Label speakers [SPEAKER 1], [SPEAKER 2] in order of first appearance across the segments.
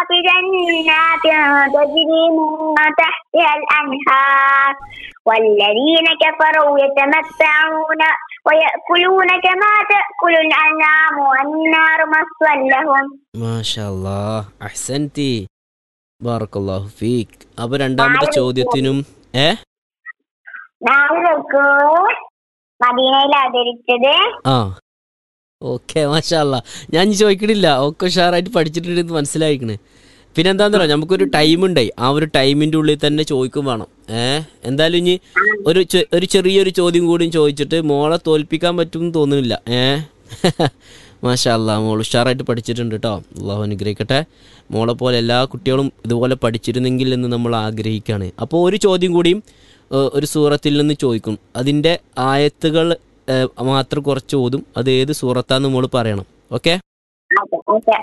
[SPEAKER 1] في جنات تجري من تحتها الأنهار والذين كفروا يتمتعون ويأكلون كما تأكل الأنعام والنار مثوى لهم
[SPEAKER 2] മാഷല്ലാ അഹ്സൻതി ബാറക്കല്ലാഹു ഫീക്ക് അപ്പൊ രണ്ടാമത്തെ ചോദ്യത്തിനും ഏ
[SPEAKER 1] നാളുകൾക്ക് മദീനയിൽ അവതരിച്ചത്
[SPEAKER 2] ആ ഓക്കെ മാഷല്ല ഞാൻ ഇനി ചോദിക്കണില്ല ഒക്കെ ഉഷാറായിട്ട് പഠിച്ചിട്ടുണ്ടെന്ന് മനസ്സിലായിക്കണ് പിന്നെ എന്താന്ന് പറയാം നമുക്കൊരു ടൈം ഉണ്ടായി ആ ഒരു ടൈമിന്റെ ഉള്ളിൽ തന്നെ ചോദിക്കും വേണം ഏ എന്തായാലും ഇനി ഒരു ചെ- ഒരു ചെറിയൊരു ചോദ്യം കൂടിയും ചോദിച്ചിട്ട് മോളെ തോൽപ്പിക്കാൻ പറ്റുമെന്ന് തോന്നുന്നില്ല ഏ മാഷല്ല മോൾ ഉഷാറായിട്ട് പഠിച്ചിട്ടുണ്ട് കേട്ടോ അള്ളാഹു അനുഗ്രഹിക്കട്ടെ മോളെ പോലെ എല്ലാ കുട്ടികളും ഇതുപോലെ പഠിച്ചിരുന്നെങ്കിൽ എന്ന് നമ്മൾ ആഗ്രഹിക്കുകയാണ് അപ്പോൾ ഒരു ചോദ്യം കൂടിയും ഏഹ്, ഒരു സൂറത്തിൽ നിന്ന് ചോദിക്കും അതിൻ്റെ ആയത്തുകൾ ഏഹ്, മാത്രം കുറച്ച് ഓതും അത് ഏത് സൂറത്താന്ന് മോള് പറയണം ഓക്കെ
[SPEAKER 1] ഓക്കെ ഓക്കെ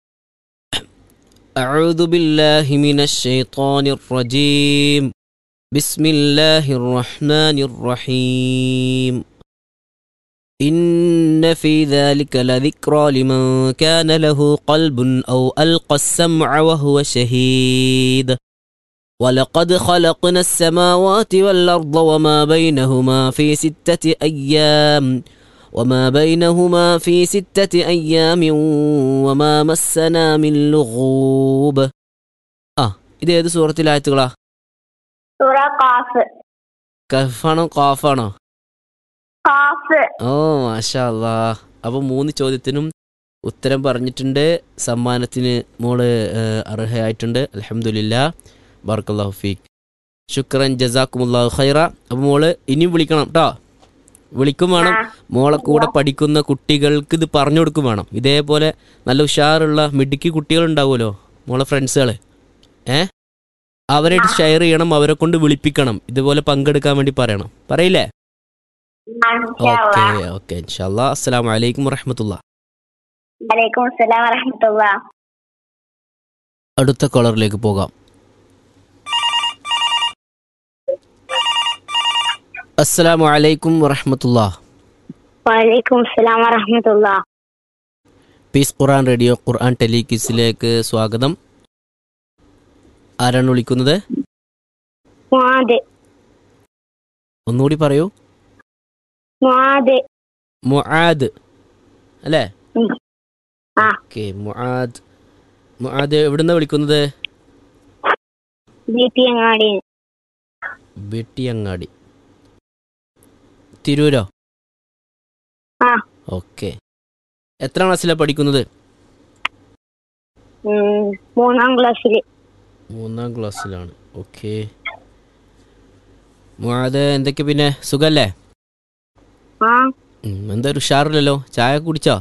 [SPEAKER 2] أعوذ بالله من الشيطان الرجيم بسم الله الرحمن الرحيم إن في ذلك لذكرى لمن كان له قلب أو ألقى السمع وهو شهيد ولقد خلقنا السماوات والأرض وما بينهما في ستة أيام وما بينهما في ستة أيام وما مسنا من لغوب ആ ഇത് ഏത് സൂറത്തിലായത്തുകളാ
[SPEAKER 1] സൂറ കാഫ്
[SPEAKER 2] കഫാണോ കാഫാണോ
[SPEAKER 1] കാഫ്
[SPEAKER 2] ഓ മാഷാ അല്ലാ അപ്പൊ മൂന്ന് ചോദ്യത്തിനും ഉത്തരം പറഞ്ഞിട്ടുണ്ട് സമ്മാനത്തിന് മോള് ഏഹ്, അർഹയായിട്ടുണ്ട് അലഹമുല്ല ബർക്കല്ലാഹു ഫീക്ക് ശുക്രൻ ജസാക്കുമുല്ലാഹു ഖൈറ അപ്പൊ മോള് ഇനിയും വിളിക്കണം കേട്ടോ വിളിക്കും വേണം മോളെ കൂടെ പഠിക്കുന്ന കുട്ടികൾക്ക് ഇത് പറഞ്ഞു കൊടുക്കും വേണം ഇതേപോലെ നല്ല ഉഷാറുള്ള മിടുക്കി കുട്ടികൾ ഉണ്ടാവുമല്ലോ മോളെ ഫ്രണ്ട്സുകൾ ഏ അവരായിട്ട് ഷെയർ ചെയ്യണം അവരെ കൊണ്ട് വിളിപ്പിക്കണം ഇതുപോലെ പങ്കെടുക്കാൻ വേണ്ടി പറയണം പറയില്ലേ ഓക്കെ ഓക്കെ ഇൻഷാല്ലാ അസ്സലാമു അലൈക്കും വറഹമത്തുള്ള
[SPEAKER 1] വലൈക്കും അസ്സലാം വറഹമത്തുള്ള
[SPEAKER 2] അടുത്ത കളറിലേക്ക് പോകാം അസ്സലാമു അലൈക്കും വറഹമത്തുള്ള
[SPEAKER 1] വലൈക്കും അസ്സലാം വറഹമത്തുള്ള
[SPEAKER 2] പീസ് ഖുർആൻ റേഡിയോ ഖുർആൻ ടെലിക്യൂസിലേക്ക് സ്വാഗതം ആരാണ് വിളിക്കുന്നത്
[SPEAKER 1] മുആദ്
[SPEAKER 2] ഒന്നുകൂടി പറയൂ
[SPEAKER 1] മുആദ്
[SPEAKER 2] മുആദ് അല്ലേ
[SPEAKER 1] ഉം. ആ.
[SPEAKER 2] ഓക്കെ മുആദ് മുആദ് എവിടുന്ന വിളിക്കുന്നത്
[SPEAKER 1] ബി പി അങ്ങാടി
[SPEAKER 2] വെട്ടിയങ്ങാടി തിരൂരോ
[SPEAKER 1] ആ.
[SPEAKER 2] ഓക്കെ എത്ര ക്ലാസ്സിലാണ് പഠിക്കുന്നത്
[SPEAKER 1] ഉം, മൂന്നാം ക്ലാസ്സിൽ
[SPEAKER 2] മൂന്നാം ക്ലാസ്സിലാണ് ഓക്കെ മുആദ് എന്തൊക്കെ പിന്നെ സുഖല്ലേ
[SPEAKER 1] ആ
[SPEAKER 2] ഉം, എന്താ ഒരു ഉഷാറില്ലല്ലോ ചായ കുടിച്ചോ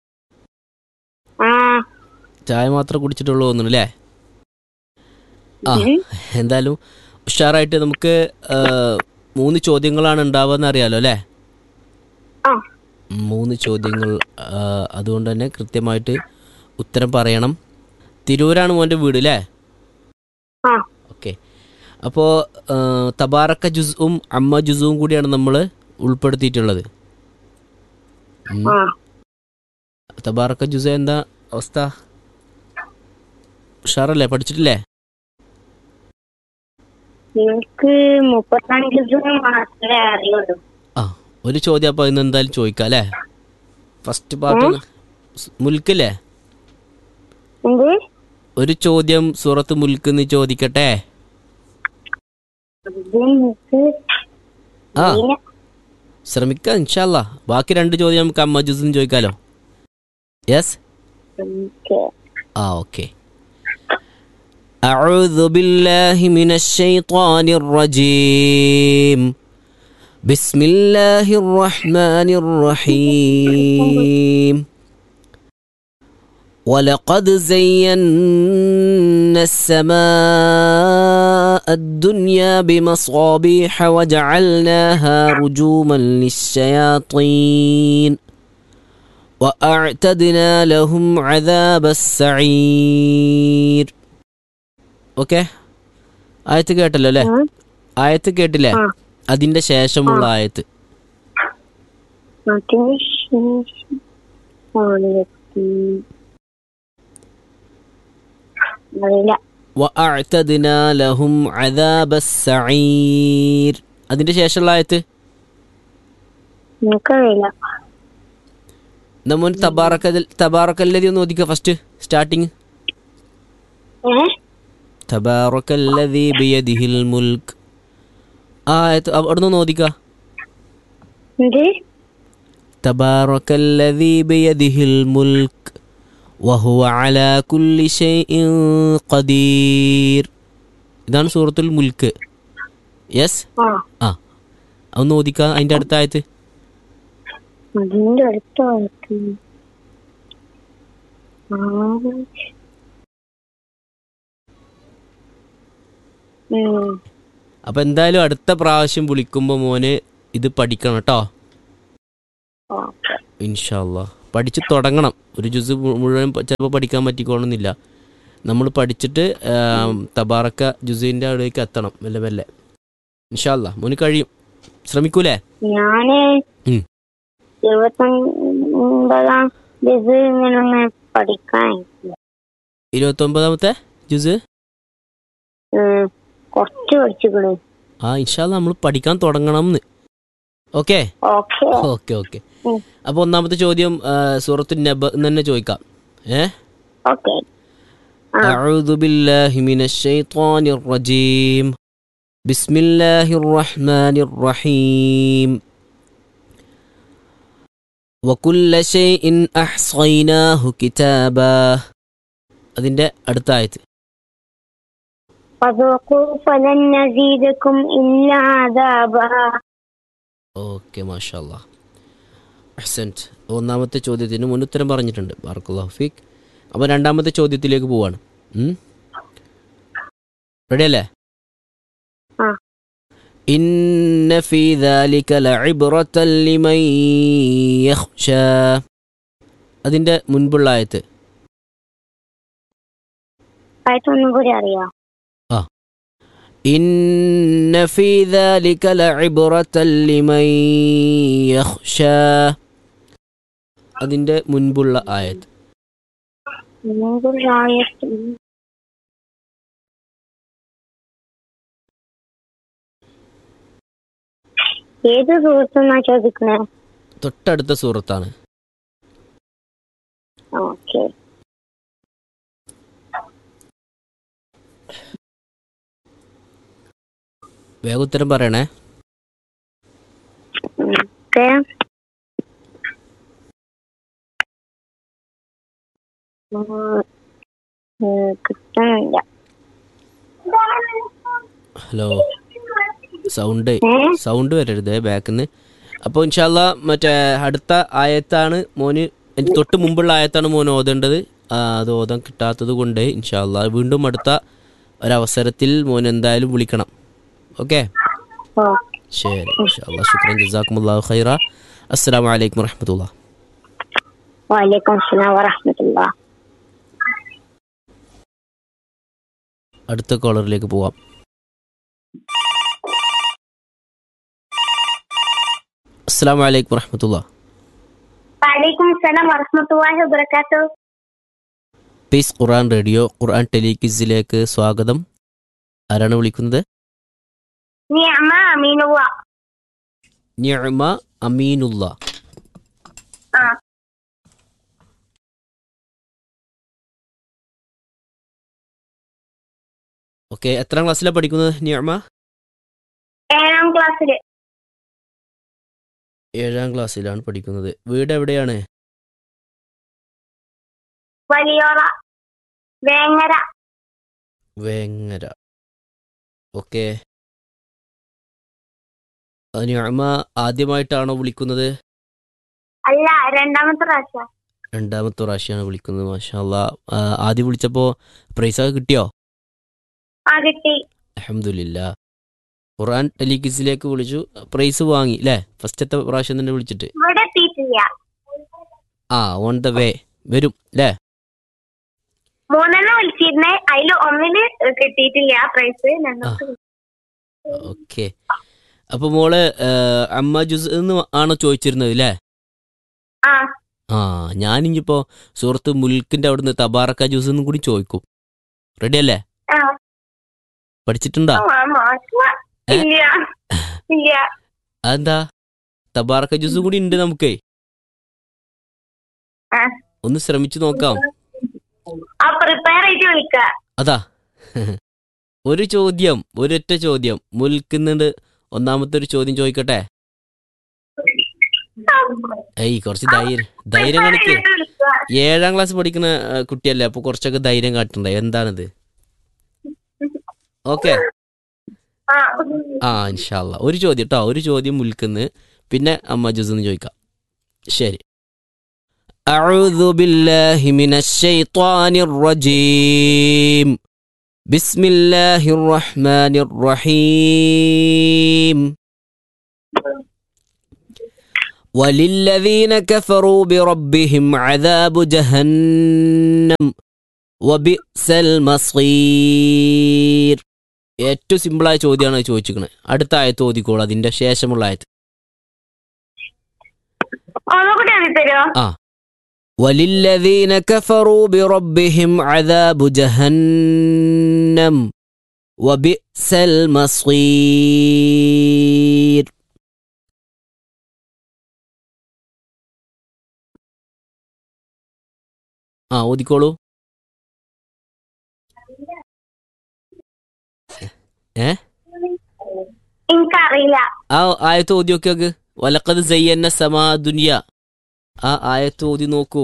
[SPEAKER 1] ആ
[SPEAKER 2] ചായ മാത്രം കുടിച്ചിട്ടുള്ളൂ തോന്നുന്നു അല്ലേ ആ
[SPEAKER 1] ഉം.
[SPEAKER 2] എന്തായാലും ഉഷാറായിട്ട് നമുക്ക് ആ, മൂന്ന് ചോദ്യങ്ങളാണ് ഉണ്ടാവുക അറിയാലോ അല്ലേ
[SPEAKER 1] ആ.
[SPEAKER 2] മൂന്ന് ചോദ്യങ്ങൾ ആ, അതുകൊണ്ട് തന്നെ കൃത്യമായിട്ട് ഉത്തരം പറയണം തിരൂരാണ് മോൻ്റെ വീട് അല്ലേ
[SPEAKER 1] ആ.
[SPEAKER 2] ഓക്കെ അപ്പോൾ തബാറക്ക ജുസും അമ്മ ജുസും കൂടിയാണ് നമ്മൾ ഉൾപ്പെടുത്തിയിട്ടുള്ളത് ഉം.
[SPEAKER 1] ആ
[SPEAKER 2] തബാറക്ക ജുസ എന്താ അവസ്ഥ ഉഷാറല്ലേ പഠിച്ചിട്ടില്ലേ
[SPEAKER 1] എനിക്ക് മുപ്പത്തഞ്ച് ദിവസം മാത്രമേ അറിയുള്ളൂ
[SPEAKER 2] ആ ഒരു ചോദ്യം അപ്പോൾ ഇന്ന് എന്തായാലും ചോദിക്കാം അല്ലേ ഫസ്റ്റ് പാർട്ട് മുൽക്കില്ലേ
[SPEAKER 1] എന്ത്
[SPEAKER 2] ഒരു ചോദ്യം സൂറത്ത് മുൽക്ക് എന്ന് ചോദിക്കട്ടെ
[SPEAKER 1] ഇത് എനിക്ക്
[SPEAKER 2] ആ
[SPEAKER 1] പിന്നെ
[SPEAKER 2] ശ്രമിക്കാം ഇൻഷാല്ല ബാക്കി രണ്ട് ചോദ്യം നമുക്ക് അമ്മ ജുസിന് ചോദിക്കാലോ യെസ്
[SPEAKER 1] എനിക്ക്
[SPEAKER 2] ആ ഓക്കെ أعوذ بالله من الشيطان الرجيم بسم الله الرحمن الرحيم ولقد زينا السماء الدنيا بمصابيح وجعلناها رجوما للشياطين وأعتدنا لهم عذاب السعير ഓക്കെ ആയത്ത് കേട്ടല്ലോ അല്ലേ
[SPEAKER 1] ഉം.
[SPEAKER 2] ആയത്ത് കേട്ടില്ലേ
[SPEAKER 1] ആ.
[SPEAKER 2] അതിന്റെ ശേഷമുള്ള ആയത്ത്
[SPEAKER 1] അതിന് ശേഷം ആണ് എത്തി. അറിയില്ല
[SPEAKER 2] وأعتدنا لهم عذاب السعير അതിന്റെ ശേഷമുള്ള ആയത്ത്
[SPEAKER 1] എനിക്കറിയില്ല
[SPEAKER 2] നമ്മൾ തബാറക്ക തബാറക്കല്ലതി ഒന്ന് ഓദിക്കുക ഫസ്റ്റ് സ്റ്റാർട്ടിങ്
[SPEAKER 1] ഏ
[SPEAKER 2] തബാറക്കല്ലതി ബിയദിഹിൽ മുൽക്ക് ആ ആയത്ത് അവിടെ നിന്ന് ഓദിക്കുക
[SPEAKER 1] എന്ത്
[SPEAKER 2] تبارك الذي بيده الملك وهو على كل شيء قدير ഇതാണ് സൂറത്തുൽ മുൽക്ക് യെസ്
[SPEAKER 1] ആ
[SPEAKER 2] ആ ഒന്ന് ഓദിക്കുക അതിൻ്റെ അടുത്ത ആയത്ത്
[SPEAKER 1] അതിന്റെ അടുത്ത വായിക്കും
[SPEAKER 2] അപ്പം എന്തായാലും അടുത്ത പ്രാവശ്യം വിളിക്കുമ്പോൾ മോന് ഇത് പഠിക്കണം കേട്ടോ
[SPEAKER 1] ഓക്കെ
[SPEAKER 2] ഇൻഷാല്ല പഠിച്ച് തുടങ്ങണം ഒരു ജുസ് മു- മുഴുവൻ ചിലപ്പോൾ പഠിക്കാൻ പറ്റിക്കോണമെന്നില്ല നമ്മൾ പഠിച്ചിട്ട് ആം, തബാറക്ക ജുസിൻ്റെ അവിടേക്ക് എത്തണം മെല്ലെ മെല്ലെ ഇൻഷാല്ല മോന് കഴിയും ശ്രമിക്കൂലേ
[SPEAKER 1] ഞാന്
[SPEAKER 2] ഉം.
[SPEAKER 1] ഇരുപത്തൊമ്പതാം ഇത് ഇങ്ങനെ ഒന്ന് പഠിക്കാൻ
[SPEAKER 2] ഇരുപത്തൊമ്പതാമത്തെ ജുസ്
[SPEAKER 1] ഉം, കുറച്ച് പഠിച്ചിക്കണ്
[SPEAKER 2] ആ ഇൻഷാല്ല നമ്മൾ പഠിക്കാൻ തുടങ്ങണം എന്ന് ഓക്കെ
[SPEAKER 1] ഓക്കെ
[SPEAKER 2] ഓക്കെ ഓക്കെ
[SPEAKER 1] ഉം.
[SPEAKER 2] അപ്പോൾ ഒന്നാമത്തെ ചോദ്യം ആ, സൂറത്തു നബ എന്ന് തന്നെ ചോദിക്കാം ഏ
[SPEAKER 1] ഓക്കെ
[SPEAKER 2] أعوذ بالله من الشيطان الرجيم بسم الله الرحمن الرحيم وكل شيء أحصيناه كتابا അതിന്റെ അടുത്ത ആയത്ത്
[SPEAKER 1] فذوقوا فلن نزيدكم إلا عذابا
[SPEAKER 2] ഓക്കെ മാഷാല്ല അഹ്സൻറ്റ് ഒന്നാമത്തെ ചോദ്യത്തിന് മുന്നുത്തരം പറഞ്ഞിട്ടുണ്ട് ബാർക്കുല്ലാഹു ഫീഖ് അപ്പോൾ രണ്ടാമത്തെ ചോദ്യത്തിലേക്ക് പോവാണ് റെഡി അല്ലേ
[SPEAKER 1] ആ.
[SPEAKER 2] ഇന്ന ഫീ ذلك لعبرة لمن يخشى അതിന്റെ മുൻപുള്ള ആയത്ത്
[SPEAKER 1] ആയിട്ടൊന്നും കൂടി അറിയാം
[SPEAKER 2] إن في ذلك لعبرة لمن يخشى അതിന്റെ മുൻപുള്ള ആയത്ത്
[SPEAKER 1] ഒന്നും കൂടി ആയിട്ട് ഏത് സുഹൃത്തുന്നാ ചോദിക്കണേ
[SPEAKER 2] തൊട്ടടുത്ത സൂറത്താണ്
[SPEAKER 1] ഓക്കെ
[SPEAKER 2] വേഗം ഉത്തരം പറയണേ
[SPEAKER 1] ഓക്കെ കിട്ടുന്നില്ല
[SPEAKER 2] ഹലോ സൗണ്ട്
[SPEAKER 1] ഏ
[SPEAKER 2] സൗണ്ട് വരരുത് ബാക്കിൽ നിന്ന് അപ്പോൾ ഇൻഷാല്ല മറ്റേ അടുത്ത ആയത്താണ് മോന് എനിക്ക് തൊട്ട് മുമ്പുള്ള ആയത്താണ് മോൻ ഓതേണ്ടത് ആ, അത് ഓതാൻ കിട്ടാത്തത് കൊണ്ട് ഇൻഷാല്ല വീണ്ടും അടുത്ത ഒരവസരത്തിൽ മോൻ എന്തായാലും വിളിക്കണം ഓക്കെ
[SPEAKER 1] ഓ
[SPEAKER 2] ശരി ഇൻഷാല്ല ശുക്രൻ ജസാക്കുമുല്ലാഹു ഖൈറ അസ്സലാമു അലൈക്കും വറഹമത്തുള്ള
[SPEAKER 1] വലൈക്കും അസ്സലാം വറഹമത്തുള്ള
[SPEAKER 2] അടുത്ത കോളറിലേക്ക് പോവാം അസ്സലാമു അലൈക്കും വറഹമത്തുള്ള
[SPEAKER 1] വലൈക്കും അസ്സലാം വറഹമത്തുള്ളാഹി വബറകാതുഹു
[SPEAKER 2] പീസ് ഖുർആൻ റേഡിയോ ഖുർആൻ ടെലിക്വിസിലേക്ക് സ്വാഗതം ആരാണ് വിളിക്കുന്നത്
[SPEAKER 1] നിഅമ അമീനുള്ള
[SPEAKER 2] നിഅമ അമീനുള്ള
[SPEAKER 1] ആ
[SPEAKER 2] ഓക്കെ എത്രാം ക്ലാസ്സിലാണ് പഠിക്കുന്നത് നിഅമ
[SPEAKER 1] ഏഴാം ക്ലാസ്സില്
[SPEAKER 2] ഏഴാം ക്ലാസ്സിലാണ് പഠിക്കുന്നത് വീട് എവിടെയാണ്
[SPEAKER 1] വലിയോറ വേങ്ങര
[SPEAKER 2] വേങ്ങര ഓക്കെ നിഅമ ആദ്യമായിട്ടാണോ വിളിക്കുന്നത്
[SPEAKER 1] അല്ല രണ്ടാമത്തെ പ്രാവശ്യം
[SPEAKER 2] രണ്ടാമത്തെ പ്രാവശ്യമാണ് വിളിക്കുന്നത് മാഷാല്ല ആദ്യം വിളിച്ചപ്പോൾ പ്രൈസൊക്കെ കിട്ടിയോ
[SPEAKER 1] ആ കിട്ടി
[SPEAKER 2] അഹമ്മദില്ല ഖുർആൻ ടെലിക്വിസിലേക്ക് വിളിച്ചു പ്രൈസ് വാങ്ങി അല്ലേ ഫസ്റ്റത്തെ പ്രാവശ്യം തന്നെ വിളിച്ചിട്ട്
[SPEAKER 1] ഇവിടെ എത്തിയിട്ടില്ല
[SPEAKER 2] ആ ഓൺ ദ വേ വരും അല്ലേ
[SPEAKER 1] മൂന്നെണ്ണം വിളിച്ചിരുന്നേ അതിൽ ഒന്നിന് കിട്ടിയിട്ടില്ല പ്രൈസ് ഞങ്ങൾക്ക്
[SPEAKER 2] ഓക്കെ അപ്പൊ മോള് ആ, അമ്മ ജുസ് എന്ന് ആണോ ചോദിച്ചിരുന്നത് അല്ലേ
[SPEAKER 1] ആ
[SPEAKER 2] ആ ഞാനിഞ്ഞിപ്പോ സുഹൃത്ത് മുൽക്കിന്റെ അവിടുന്ന് തബാറക്ക ജ്യൂസ് എന്നും കൂടി ചോദിക്കും റെഡി അല്ലേ
[SPEAKER 1] ആ
[SPEAKER 2] പഠിച്ചിട്ടുണ്ടോ
[SPEAKER 1] ആ, മാഷാ.
[SPEAKER 2] ഏ?
[SPEAKER 1] ഇല്ല ഇല്ല
[SPEAKER 2] അതെന്താ തബാറക്ക ജ്യൂസ് കൂടി ഉണ്ട് നമുക്കേ
[SPEAKER 1] ആ.
[SPEAKER 2] ഒന്ന് ശ്രമിച്ചു നോക്കാം
[SPEAKER 1] ആ പ്രിപ്പയർ ആയിട്ട് വിളിക്ക
[SPEAKER 2] അതാ ഒരു ചോദ്യം ഒരൊറ്റ ചോദ്യം മുൽക്കുന്നുണ്ട് ഒന്നാമത്തെ ഒരു ചോദ്യം ചോദിക്കട്ടെ ഏയ് കുറച്ച് ധൈര്യം ധൈര്യം കാണിക്ക് ഏഴാം ക്ലാസ് പഠിക്കുന്ന ആ, കുട്ടിയല്ലേ അപ്പൊ കുറച്ചൊക്കെ ധൈര്യം കാട്ടണ്ടേ എന്താണിത് ഓക്കെ
[SPEAKER 1] ആ
[SPEAKER 2] ആ ഇൻഷാല്ല ഒരു ചോദ്യം കേട്ടോ ഒരു ചോദ്യം മുൽക്കുന്ന് പിന്നെ അമ്മ ജുസ് എന്ന് ചോദിക്കാം ശരി أعوذ بالله من الشيطان الرجيم بسم الله الرحمن الرحيم وللذين كفروا بربهم عذاب جهنم وبئس المصير ഏറ്റവും സിമ്പിളായ ചോദ്യമാണ് ചോദിച്ചിരിക്കുന്നത് അടുത്ത ആയത്ത് ഓതിക്കോളൂ അതിന്റെ ശേഷമുള്ള ആയത്ത്
[SPEAKER 1] ഒന്നുകൂടി എഴുതി തരുമോ
[SPEAKER 2] وللذين كفروا بربهم عذاب جهنم وبئس المصير ആ ഓതിക്കോളൂ ഏ
[SPEAKER 1] എനിക്കറിയില്ല
[SPEAKER 2] ആ ആയത്ത് ഓതി നോക്കി നോക്ക് വലക്കത് സയ്യന്ന സമാ ദുനിയ ആ ആയത്ത് ഓതി നോക്കൂ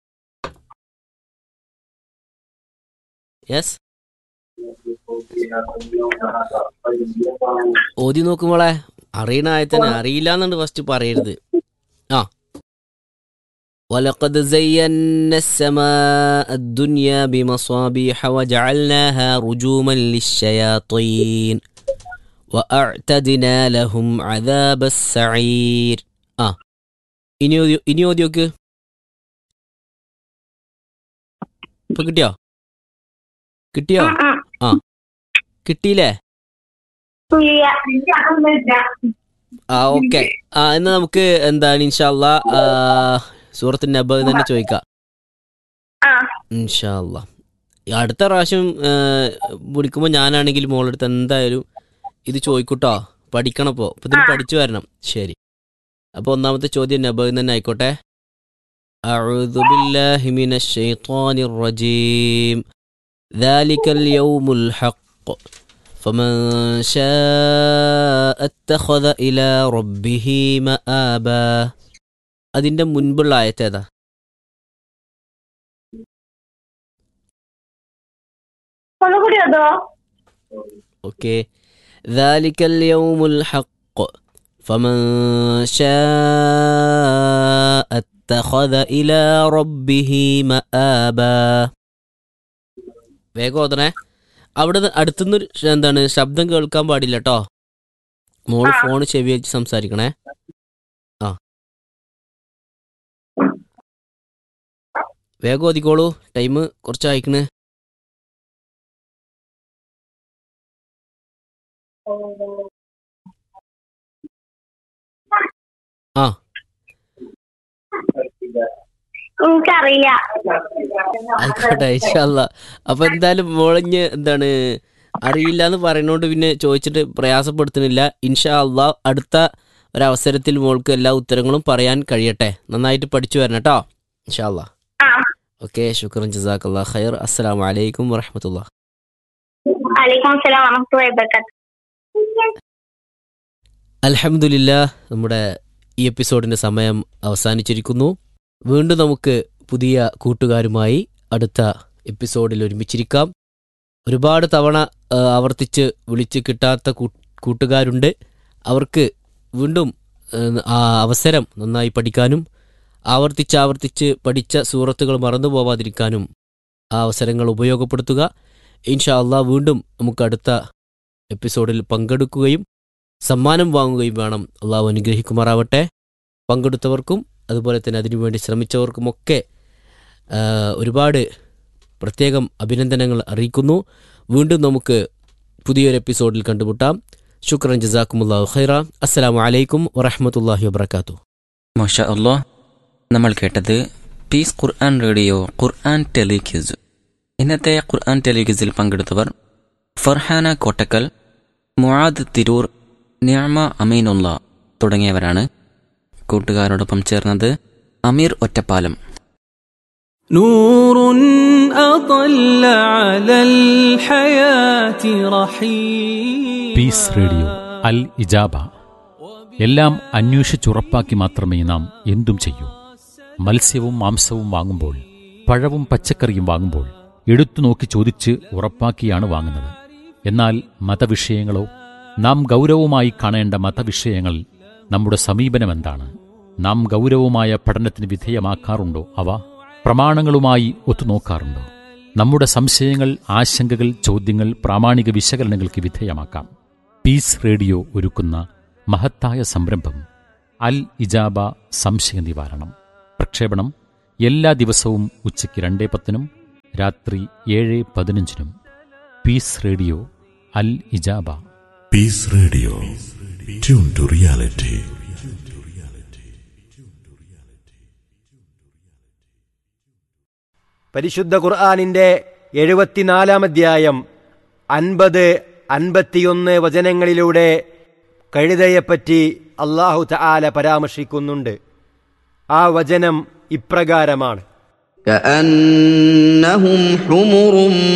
[SPEAKER 2] യെസ് ഓതി നോക്കുമ്പോളെ അറിയണ ആയത്തന്നെ അറിയില്ല എന്നുണ്ട് ഫസ്റ്റ് പറയരുത് ആ ولقد زينا السماء الدنيا بمصابيح وجعلناها رجوما للشياطين وأعتدنا لهم عذاب السعير ആ ഇനി ഓതി ഇനി ഓതി നോക്ക് ഇപ്പൊ കിട്ടിയോ കിട്ടിയോ
[SPEAKER 1] ഉം, ഉം.
[SPEAKER 2] കിട്ടിയില്ലേ
[SPEAKER 1] ഇല്ല
[SPEAKER 2] ആ ഓക്കെ ആ എന്നാ നമുക്ക് എന്താണ് ഇൻഷാല്ല സൂറത്ത് നബ തന്നെ ചോദിക്കാം
[SPEAKER 1] ആ
[SPEAKER 2] ഇൻഷാല്ല അടുത്ത പ്രാവശ്യം വിളിക്കുമ്പോൾ ഞാനാണെങ്കിൽ മോളെടുത്ത് എന്തായാലും ഇത് ചോദിക്കൂട്ടോ പഠിക്കണം ഇപ്പോൾ ഇപ്പം ഇതിന്
[SPEAKER 1] ആ.
[SPEAKER 2] പഠിച്ചു വരണം ശരി അപ്പോൾ ഒന്നാമത്തെ ചോദ്യം നബ തന്നെ ആയിക്കോട്ടെ أعوذ بالله من الشيطان الرجيم ذلك اليوم الحق فمن شاء اتخذ إلى ربه مآبا അതിന്റെ മുൻപുള്ള ആയത്ത് ഏതാ
[SPEAKER 1] ഒന്നുകൂടി അതോ
[SPEAKER 2] اوكي ذلك اليوم الحق فمن شاء اتخذ الى ربه مآبا വേഗം ഓതണേ അവിടെ അടുത്തുനിന്ന് എന്താണ് ശബ്ദം കേൾക്കാൻ പാടില്ല കേട്ടോ മോള്
[SPEAKER 1] ആ.
[SPEAKER 2] ഫോൺ ചെവി വെച്ച് സംസാരിക്കണേ ആ വേഗം ഓതിക്കോളൂ ടൈം കുറച്ച് അയക്കണേ ആ
[SPEAKER 1] എനിക്കറിയില്ല
[SPEAKER 2] ആയിക്കോട്ടെ ഇൻഷാല്ല അപ്പൊ എന്തായാലും മോളിഞ്ഞ് എന്താണ് അറിയില്ല എന്ന് പറയുന്നോണ്ട് പിന്നെ ചോദിച്ചിട്ട് പ്രയാസപ്പെടുത്തുന്നില്ല ഇൻഷാ അള്ളാ അടുത്ത ഒരവസരത്തിൽ മോൾക്ക് എല്ലാ ഉത്തരങ്ങളും പറയാൻ കഴിയട്ടെ നന്നായിട്ട് പഠിച്ചു വരണം കേട്ടോ ഇൻഷാ അള്ളാ
[SPEAKER 1] ആ
[SPEAKER 2] ഓക്കെ ശുക്രൻ ജസാഖല്ലാ ഖൈർ അസ്സലാമു അലൈക്കും വറഹമത്തുള്ള
[SPEAKER 1] അലൈക്കും അസ്സലാം വറഹ്മത്തുള്ളാഹി വബറകാത്ത്
[SPEAKER 2] അൽഹംദുലില്ല നമ്മുടെ ഈ എപ്പിസോഡിന്റെ സമയം അവസാനിച്ചിരിക്കുന്നു വീണ്ടും നമുക്ക് പുതിയ കൂട്ടുകാരുമായി അടുത്ത എപ്പിസോഡിൽ ഒരുമിച്ചിരിക്കാം ഒരുപാട് തവണ ആ, ആവർത്തിച്ച് വിളിച്ച് കിട്ടാത്ത കൂ- കൂട്ടുകാരുണ്ട് അവർക്ക് വീണ്ടും ആ, ആ അവസരം നന്നായി പഠിക്കാനും ആവർത്തിച്ച് ആവർത്തിച്ച് പഠിച്ച സൂറത്തുകൾ മറന്നു പോവാതിരിക്കാനും ആ അവസരങ്ങൾ ഉപയോഗപ്പെടുത്തുക ഇൻഷാ അള്ളാഹ് വീണ്ടും നമുക്ക് അടുത്ത എപ്പിസോഡിൽ പങ്കെടുക്കുകയും സമ്മാനം വാങ്ങുകയും വേണം അള്ളാഹു അനുഗ്രഹിക്കുമാറാവട്ടെ പങ്കെടുത്തവർക്കും അതുപോലെ തന്നെ അതിനുവേണ്ടി ശ്രമിച്ചവർക്കുമൊക്കെ ആ, ഒരുപാട് പ്രത്യേകം അഭിനന്ദനങ്ങൾ അറിയിക്കുന്നു വീണ്ടും നമുക്ക് പുതിയൊരു എപ്പിസോഡിൽ കണ്ടുമുട്ടാം ശുക്രൻ ജസാക്കുമുല്ലാഹു ഖൈറ അസ്സലാമു അലൈക്കും വറഹമത്തല്ലാഹി വബർക്കാത്തു
[SPEAKER 3] മാഷാ അള്ളാഹ് നമ്മൾ കേട്ടത് പീസ് ഖുർആൻ റേഡിയോ ഖുർആൻ ടെലിക്യൂസ് ഇന്നത്തെ ഖുർആൻ ടെലിവിസിൽ പങ്കെടുത്തവർ ഫർഹാന കോട്ടക്കൽ മുആദ് തിരൂർ ന്യാമ അമീനുള്ള തുടങ്ങിയവരാണ് കൂട്ടുകാരോടൊപ്പം ചേർന്നത് അമീർ ഒറ്റപ്പാലം
[SPEAKER 4] نور أطل على الحياة رحيم
[SPEAKER 5] പീസ് റേഡിയോ അൽ ഇജാബ എല്ലാം അന്വേഷിച്ചുറപ്പാക്കി മാത്രമേ നാം എന്തും ചെയ്യൂ മത്സ്യവും മാംസവും വാങ്ങുമ്പോൾ പഴവും പച്ചക്കറിയും വാങ്ങുമ്പോൾ എടുത്തു നോക്കി ചോദിച്ച് ഉറപ്പാക്കിയാണ് വാങ്ങുന്നത് എന്നാൽ മതവിഷയങ്ങളോ നാം ഗൗരവമായി കാണേണ്ട മതവിഷയങ്ങൾ നമ്മുടെ സമീപനം എന്താണ് നാം ഗൗരവമായ പഠനത്തിന് വിധേയമാക്കാറുണ്ടോ അവ പ്രമാണങ്ങളുമായി ഒത്തുനോക്കാറുണ്ടോ നമ്മുടെ സംശയങ്ങൾ ആശങ്കകൾ ചോദ്യങ്ങൾ പ്രാമാണിക വിശകലനങ്ങൾക്ക് വിധേയമാക്കാം പീസ് റേഡിയോ ഒരുക്കുന്ന മഹത്തായ സംരംഭം അൽ ഇജാബ സംശയ നിവാരണം പ്രക്ഷേപണം എല്ലാ ദിവസവും ഉച്ചയ്ക്ക് രണ്ടേ പത്തിനും രാത്രി ഏഴ് പതിനഞ്ചിനും പീസ് റേഡിയോ അൽ ഇജാബ
[SPEAKER 6] Peace Radio. Tune to reality.
[SPEAKER 7] പരിശുദ്ധ ഖുർആാനിന്റെ എഴുപത്തിനാലാം അധ്യായം അൻപത് അൻപത്തിയൊന്ന് വചനങ്ങളിലൂടെ കഴുതയെപ്പറ്റി അള്ളാഹു തആല പരാമർശിക്കുന്നുണ്ട് ആ വചനം ഇപ്രകാരമാണ്
[SPEAKER 8] كأنهم حمر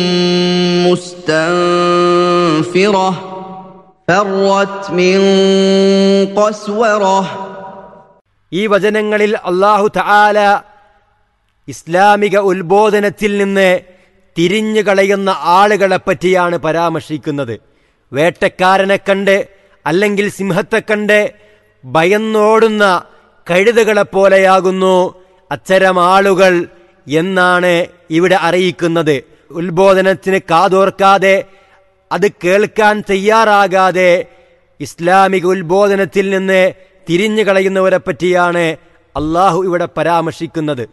[SPEAKER 8] مستنفرة فرت من قسورة
[SPEAKER 7] ഈ വചനങ്ങളിൽ അള്ളാഹു തആല ഇസ്ലാമിക ഉത്ബോധനത്തിൽ നിന്ന് തിരിഞ്ഞു കളയുന്ന ആളുകളെ പറ്റിയാണ് പരാമർശിക്കുന്നത് വേട്ടക്കാരനെ കണ്ട് അല്ലെങ്കിൽ സിംഹത്തെ കണ്ട് ഭയന്നോടുന്ന കഴുതകളെപ്പോലെയാകുന്നു അത്തരം ആളുകൾ എന്നാണ് ഇവിടെ അറിയിക്കുന്നത് ഉത്ബോധനത്തിന് കാതോർക്കാതെ അത് കേൾക്കാൻ തയ്യാറാകാതെ ഇസ്ലാമിക ഉത്ബോധനത്തിൽ നിന്ന് തിരിഞ്ഞു കളയുന്നവരെ പറ്റിയാണ് അള്ളാഹു ഇവിടെ പരാമർശിക്കുന്നത്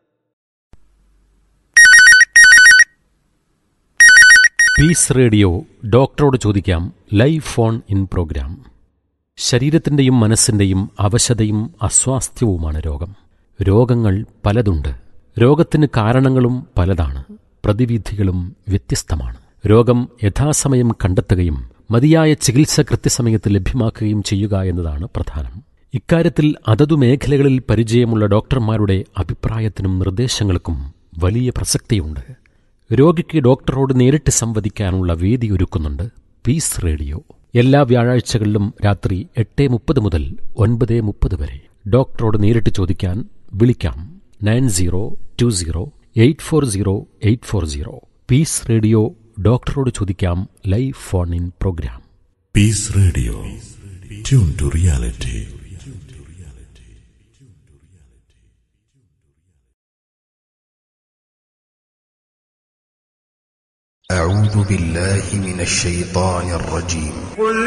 [SPEAKER 5] പീസ് റേഡിയോ ഡോക്ടറോട് ചോദിക്കാം ലൈവ് ഫോൺ ഇൻ പ്രോഗ്രാം ശരീരത്തിൻ്റെയും മനസ്സിൻ്റെയും അവശതയും അസ്വാസ്ഥ്യവുമാണ് രോഗം രോഗങ്ങൾ പലതുണ്ട് രോഗത്തിന് കാരണങ്ങളും പലതാണ് പ്രതിവിധികളും വ്യത്യസ്തമാണ് രോഗം യഥാസമയം കണ്ടെത്തുകയും മതിയായ ചികിത്സ കൃത്യസമയത്ത് ലഭ്യമാക്കുകയും ചെയ്യുക എന്നതാണ് പ്രധാനം ഇക്കാര്യത്തിൽ അതതു മേഖലകളിൽ പരിചയമുള്ള ഡോക്ടർമാരുടെ അഭിപ്രായത്തിനും നിർദ്ദേശങ്ങൾക്കും വലിയ പ്രസക്തിയുണ്ട് രോഗിക്ക് ഡോക്ടറോട് നേരിട്ട് സംവദിക്കാനുള്ള വേദി ഒരുക്കുന്നുണ്ട് പീസ് റേഡിയോ എല്ലാ വ്യാഴാഴ്ചകളിലും രാത്രി എട്ട് മുപ്പത് മുതൽ ഒൻപത് മുപ്പത് വരെ ഡോക്ടറോട് നേരിട്ട് ചോദിക്കാൻ വിളിക്കാം nine zero two zero eight four zero eight four zero peace radio ഡോക്ടറോട് ചോദിക്കാം live phone in program
[SPEAKER 6] Peace Radio. Tune to reality.
[SPEAKER 9] أعوذ بالله من الشيطان الرجيم
[SPEAKER 10] قل